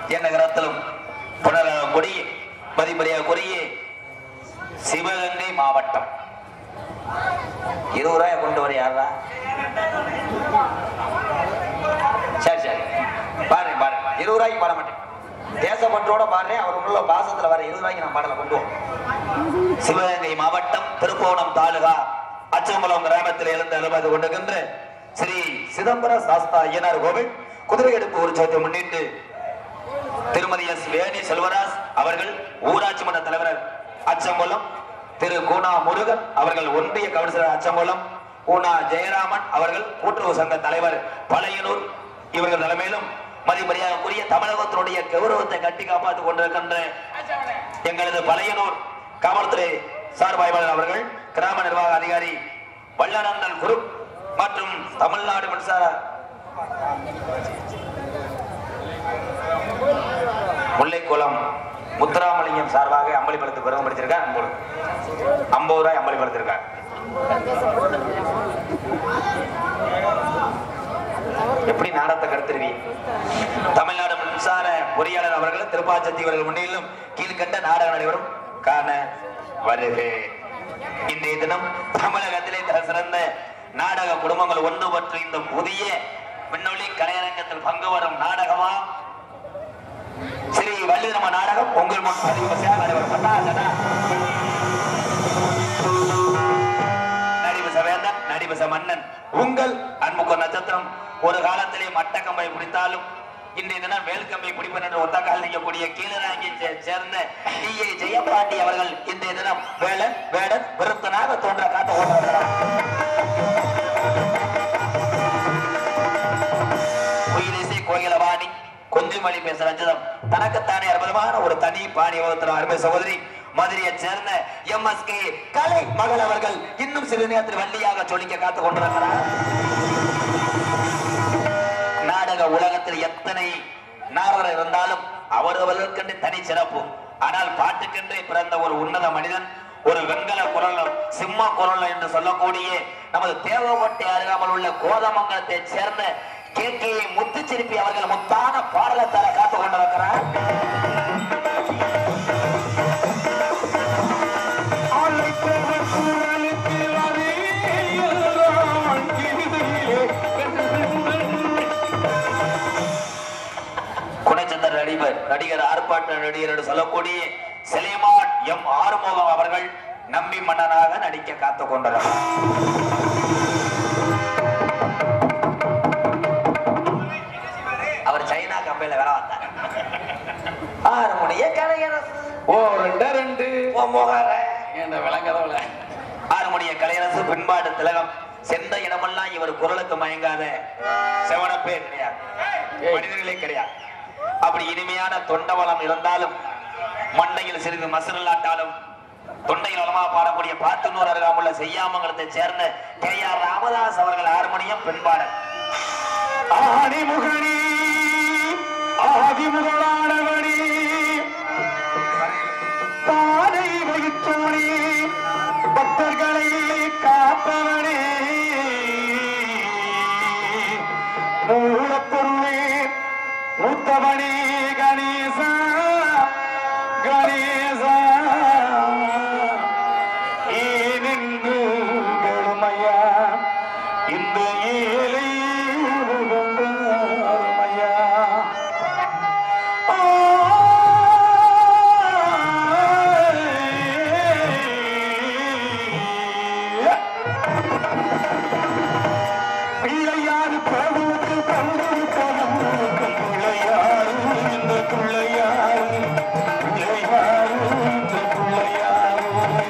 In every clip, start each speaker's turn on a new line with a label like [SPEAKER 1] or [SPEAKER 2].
[SPEAKER 1] என்னகரத்திலும் புனரக கொடி மதிமரியாதை கொடிய சிவகங்கை மாவட்டம் இருபது ரூபாய் கொண்டு வர யாரா சரி சரி பாருங்க பாருங்க இருபது ரூபாய்க்கு பாட மாட்டேன் தேசப்பற்றோட பாடுறேன் அவர் உள்ள பாசத்துல வர இருபது ரூபாய்க்கு நான் பாடல கொண்டு வரோம் சிவகங்கை மாவட்டம் திருப்போணம் தாலுகா அச்சம்பலம் கிராமத்தில் இருந்து அனுமதி கொண்டிருக்கின்ற ஸ்ரீ சிதம்பர சாஸ்தா ஐயனார் கோவில் குதிரை எடுப்பு உற்சவத்தை முன்னிட்டு திருமதி எஸ் வேணி செல்வராஜ் அவர்கள் ஊராட்சி மன்ற தலைவர் அச்சம்பலம் திரு கூனா முருகன் அவர்கள் ஒன்றிய கவுன்சிலர் அச்சம்பலம் கூனா ஜெயராமன் அவர்கள் கூட்டுறவு சங்க தலைவர் பழையனூர் இவர்கள் தலைமையிலும் மதிமரியாதைக்குரிய தமிழகத்தினுடைய கௌரவத்தை கட்டி காப்பாற்றிக் கொண்டிருக்கின்ற எங்களது பழையனூர் காவல்துறை சார்பாய்வாளர் அவர்கள் கிராம நிர்வாக அதிகாரி வல்லநந்தன் குரு மற்றும் தமிழ்நாடு மின்சார முல்லைக்குளம் முத்துராமலிங்கம் சார்பாக அம்பளிப்படுத்த பெருமை படிச்சிருக்கார் அன்போடு ஐம்பது ரூபாய் அம்பளிப்படுத்திருக்கார் எப்படி நாடத்தை கருத்துருவி தமிழ்நாடு மின்சார பொறியாளர் அவர்கள் திருப்பாச்சத்தி அவர்கள் முன்னிலும் கீழ்கண்ட நாடக நடைபெறும் காண வருக இன்றைய தினம் தமிழகத்திலே தல சிறந்த நாடக குடும்பங்கள் ஒன்று பற்றி இந்த புதிய விண்ணொலி கலையரங்கத்தில் பங்கு வரும் நாடகமா ஸ்ரீ வள்ளிரம நாடகம் உங்கள் முன் பதிவு பசியாக நடைபெறும் பட்டாசடா. நடிபச வேந்தன் நடிபச மன்னன் உங்கள் அன்புக்கு நட்சத்திரம் ஒரு காலத்திலே மட்டக்கம்பை பிடித்தாலும் இன்றைய தினம் வேல்கம்பை பிடிப்பன் என்று ஒத்த கால் நிற்கக்கூடிய கீழராங்கியை சே- சேர்ந்த டி ஏ ஜெயபாண்டி அவர்கள் இன்றைய தினம் வேலன் வேடன் விருத்தனாக தோன்ற காட்ட ஓடுகிறார் குயிலிசை கோயிலவாணி கொஞ்சமணி பேச ரஞ்சிதம் தனக்குத்தானே அற்புதமான ஒரு தனி பாணி வகுத்துற அருமை சகோதரி மதுரையைச் சேர்ந்த எம் எஸ் கே கலை மகள் அவர்கள் இன்னும் சிறு நேரத்தில் வள்ளியாக சொல்லிக்க காத்துக் கொண்டிருக்கிறார் நாடக உலகத்தில் எத்தனை நாரதர் இருந்தாலும் அவரவர்களுக்கென்று தனி சிறப்பு ஆனால் பாட்டுக்கென்றே பிறந்த ஒரு உன்னத மனிதன் ஒரு வெண்கல குரல் சிம்ம குரல் என்று சொல்லக்கூடிய நமது தேவகோட்டை அருகாமல் உள்ள கோதமங்கலத்தை சேர்ந்த கே கே முத்துச்சிரிப்பி அவர்கள் முத்தான பாடலத்தார காத்துக் கொண்டிருக்கிறார் குணச்சந்தர் நடிகர் நடிகர் ஆர்ப்பாட்ட நடிகர் என்று சொல்லக்கூடிய செலிமான் எம் ஆறுமுகம் அவர்கள் நம்பி மன்னனாக நடிக்க காத்துக் கொண்டிருக்கிறார் அவர் சைனா கம்பெனில வேலை வந்தார் ஆறு மணியே கலையரசு
[SPEAKER 2] ஓ ரெண்டே ரெண்டு
[SPEAKER 1] ஓ முகர
[SPEAKER 2] இந்த விளங்கதவுல
[SPEAKER 1] ஆறு மணிய கலையரசு பின்பாடு திலகம் சென்ற இடமெல்லாம் இவர் குரலுக்கு மயங்காத செவனப்பே கிடையாது மனிதர்களே கிடையாது அப்படி இனிமையான தொண்டவளம் இருந்தாலும் மண்டையில் சிறிது மசுரலாட்டாலும் தொண்டையில் வளமா பாடக்கூடிய பாத்துனூர் அருகாமுள்ள செய்யாமங்கலத்தை சேர்ந்த கே ஆர் ராமதாஸ் அவர்கள் ஆறுமணியம் பின்பாடல்
[SPEAKER 2] ஆதிமுகனி ஆதிமுகளானவனி பாதை வகித்தோனி பக்தர்களை காப்பவனே மூலப்பொருளே மூத்தவனே கணேசா கணேசா ஏனென்று கடுமையா இந்த ஏழை உலகந்தாருமையா. ஆ, பிள்ளையாரு பிரபுவுக்கு கண்டிருப்பதும் பிள்ளையாரு இந்த பிள்ளையாரு பிள்ளையாரு இந்த பிள்ளையாரு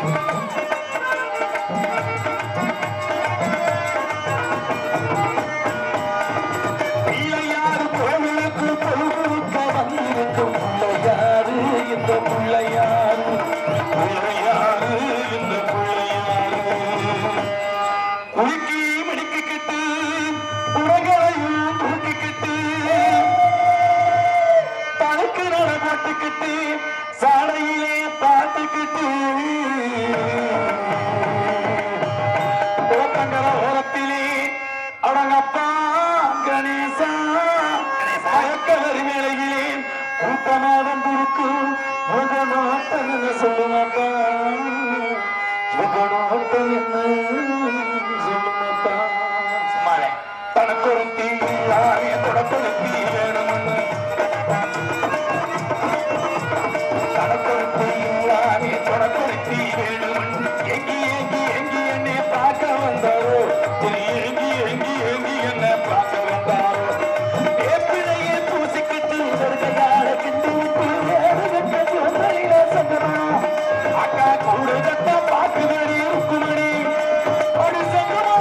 [SPEAKER 2] பிள்ளையாரு கோவிலுக்கு பொழுதுக்க வந்திருக்கும் பிள்ளையாரு இந்த பிள்ளையாரு பிள்ளையாரு இந்த பிள்ளையாரு குலுக்கி மிடுக்கிக்கிட்டு உலகளையும் தூக்கிக்கிட்டு தனக்கு நட போட்டுக்கிட்டு சாலையிலே பார்த்துக்கிட்டு ஓட்டங்கர ஓரத்திலே அடங்கப்பா கணேசா மயக்கலரி மேலையிலே ஆட்டமாடும் குறுக்கு முகநாட்டம் என்ன சொல்லுமாட்டா முகநாட்டம் என்ன சொல்லுமாட்டா
[SPEAKER 1] சும்மாவே
[SPEAKER 2] தனக்கொருத்தி யாரே தொடக்கொருத்தி வேணும்னு தனக்கொருத்தி யாரே தொடக்கொருத்தி வேணும்னு எங்கி எங்கி எங்கி என்னை பார்க்க வந்தாரோ திரு எங்கி எங்கி எங்கி என்னை பார்க்க வந்தாரோ வேப்பிலையே பூசிக்கிட்டு வருகையாட கிண்டு விட்டு வேறுகிட்ட சொந்தையில சங்கரம் அக்கா கூடுதத்த பாக்குதடி ருக்குமணி ஒரு சங்கரம்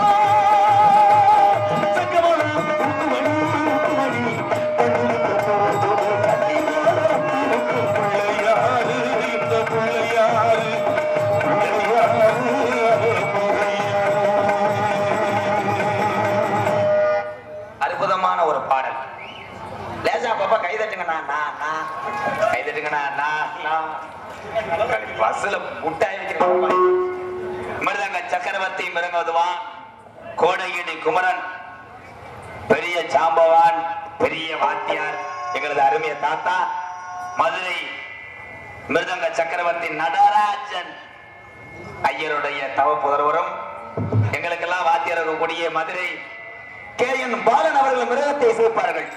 [SPEAKER 1] அற்புதமான ஒரு பாடல் லேசா பாப்பா கை தட்டுங்கண்ணா நான் நான் கை தட்டுங்கண்ணா நான் நான் பஸ்ல முட்டாய் வைக்கிறேன் மிருதங்க சக்கரவர்த்தி மிருங்கதுவான் கோடையீடி குமரன் பெரிய சாம்பவான் பெரிய வாத்தியார் எங்களது அருமைய தாத்தா மதுரை மிருதங்க சக்கரவர்த்தி நடராஜன் ஐயருடைய தவ புதர்வரும் எங்களுக்கெல்லாம் வாத்தியார் இருக்கக்கூடிய மதுரை கே என் பாலன் அவர்கள் மிருகத்தை சேர்ப்பார்கள்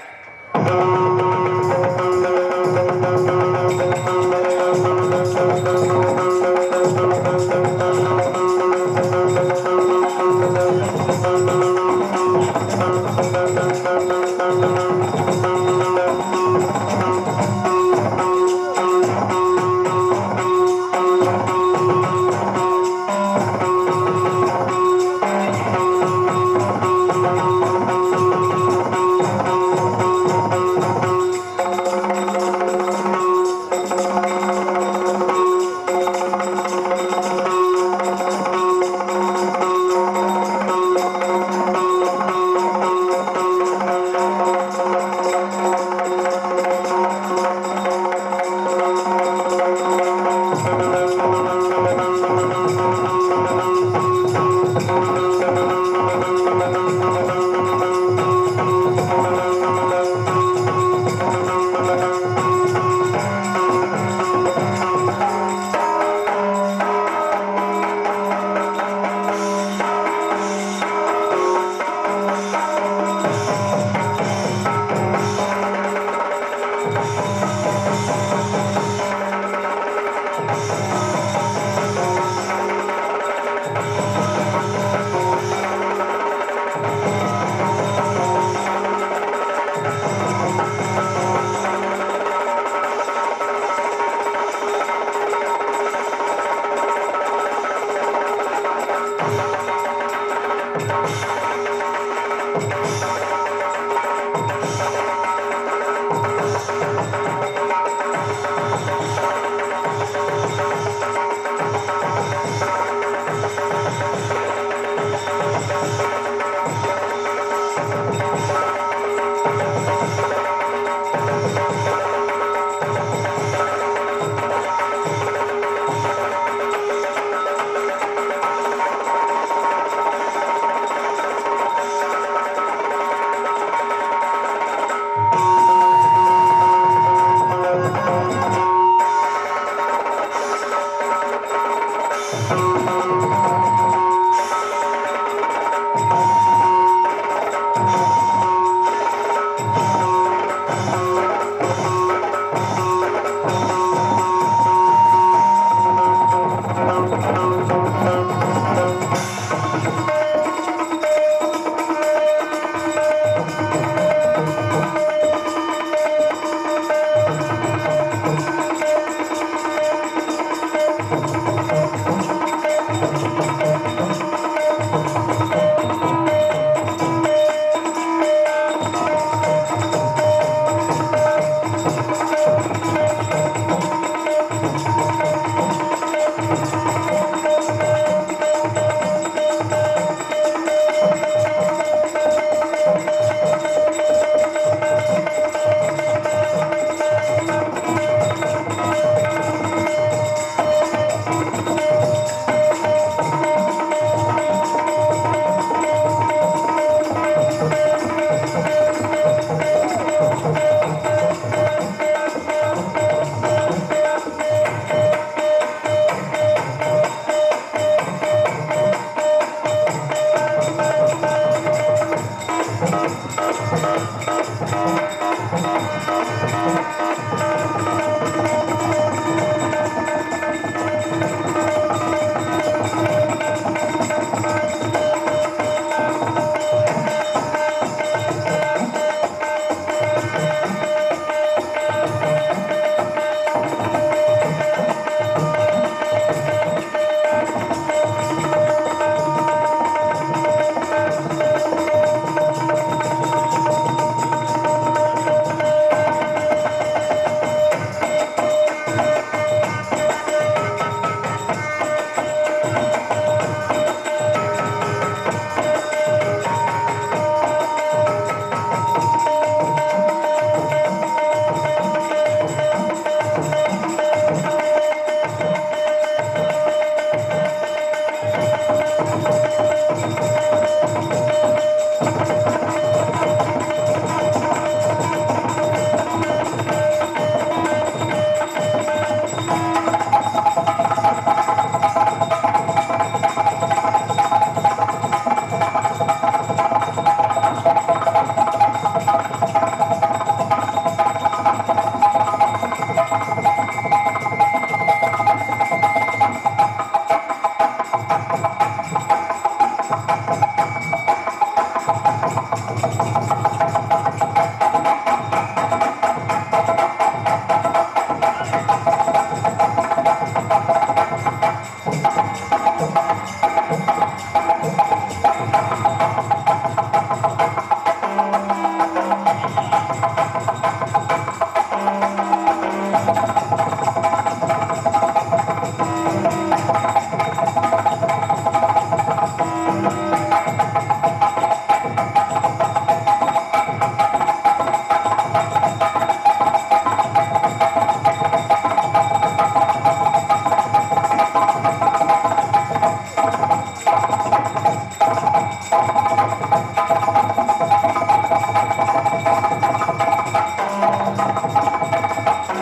[SPEAKER 2] Thank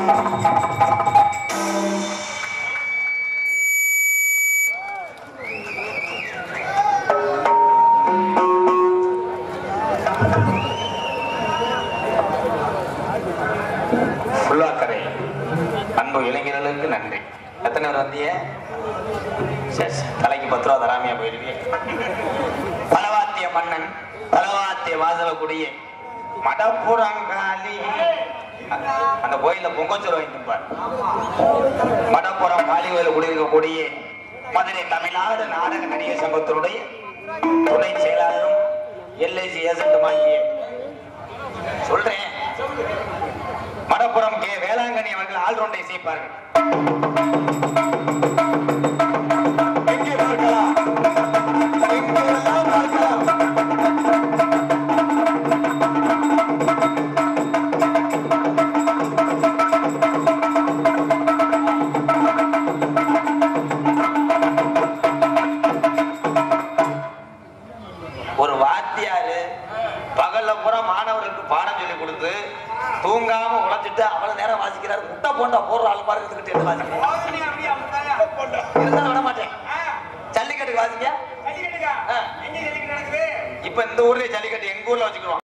[SPEAKER 1] உள்ளாக்கரை அன்பு இளைஞர்களுக்கு நன்றி எத்தனை பேர் வந்தீங்க சரி சரி. தலைக்கு பத்து ரூபா தராமையா போயிருவீங்க பலவாத்திய மன்னன் பலவாத்திய வாசலக்கூடிய மடப்புறங்காலி அந்த கோயில பொங்கச்சோறு வாங்கிட்டு பார் மடப்புறம் காளி கோயில குடியிருக்கக்கூடிய மதுரை தமிழ்நாடு நாடக நடிகர் சங்கத்தினுடைய துணை செயலாளரும் எல்ஐசி ஏஜென்ட்டுமாகிய சொல்றேன் மடப்புறம் கே வேளாங்கண்ணி அவர்கள் ஆல்ரவுண்டை இசைப்பார்கள்
[SPEAKER 2] எங்கே பார்க்கலாம் எங்கெல்லாம் பார்க்கலாம்
[SPEAKER 1] ஒரு வாத்தியாரு பகல்ல பூரா மாணவர்களுக்கு பாடம் சொல்லி கொடுத்து தூங்காம உழைச்சிட்டு அவ்வளவு நேரம் வாசிக்கிறாரு முட்டை போண்டா போடுற ஆள் பாருங்க இதுக்கிட்ட எடுத்து வாசிக்கிறேன் இருந்தாலும் விட மாட்டேன் ஜல்லிக்கட்டுக்கு வாசிக்க ஆ. இப்ப இந்த ஊர்லயே ஜல்லிக்கட்டு எங்க ஊர்ல வச்சுக்கிறோம்